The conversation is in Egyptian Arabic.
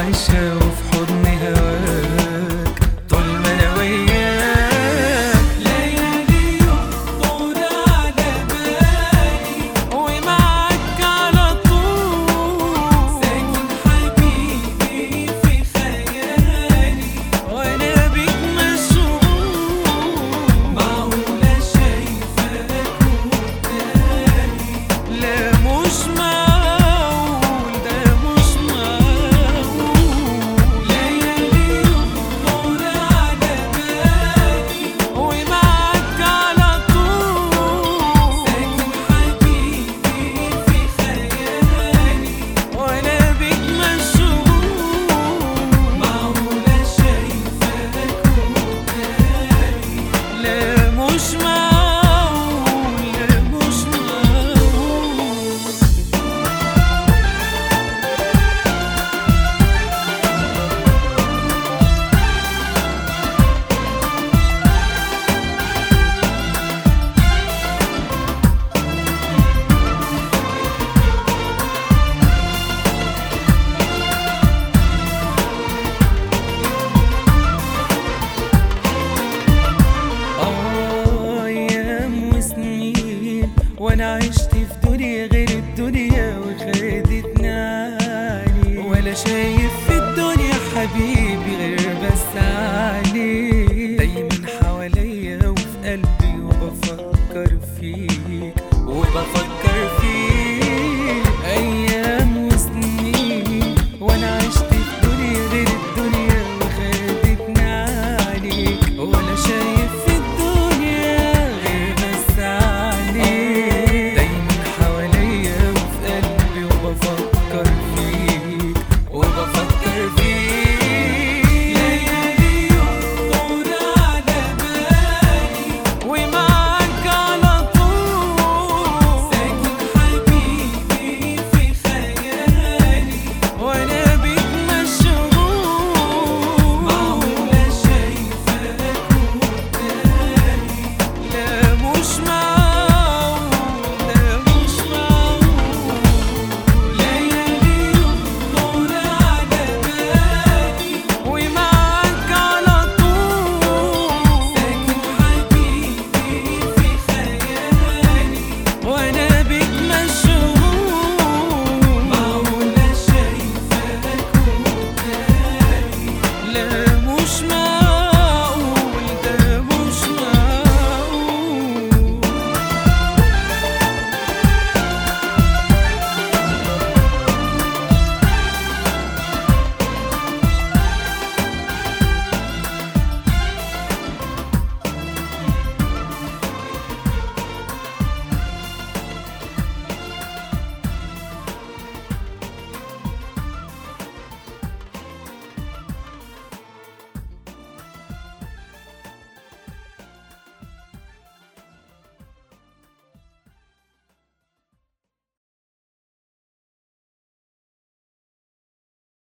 عايشة وفي حضن هواك طول ما انا وياك ليالي يخطر على بالي ومعاك على طول ساكن حبيبي في خيالي وانا بيك مشغول معقولة شايفاك قدامي لا مش معقول ده مش معقول ليالي يخطر على بالي ومعاك على طول ساكن حبيبي في خيالي وانا بيك مشغول معقولة شايفاك قدامي لا مش معقول لا مش معقول آه، أيام وسنين وأنا عشت في دنيا غير الدنيا وخدتني علي ولا شايف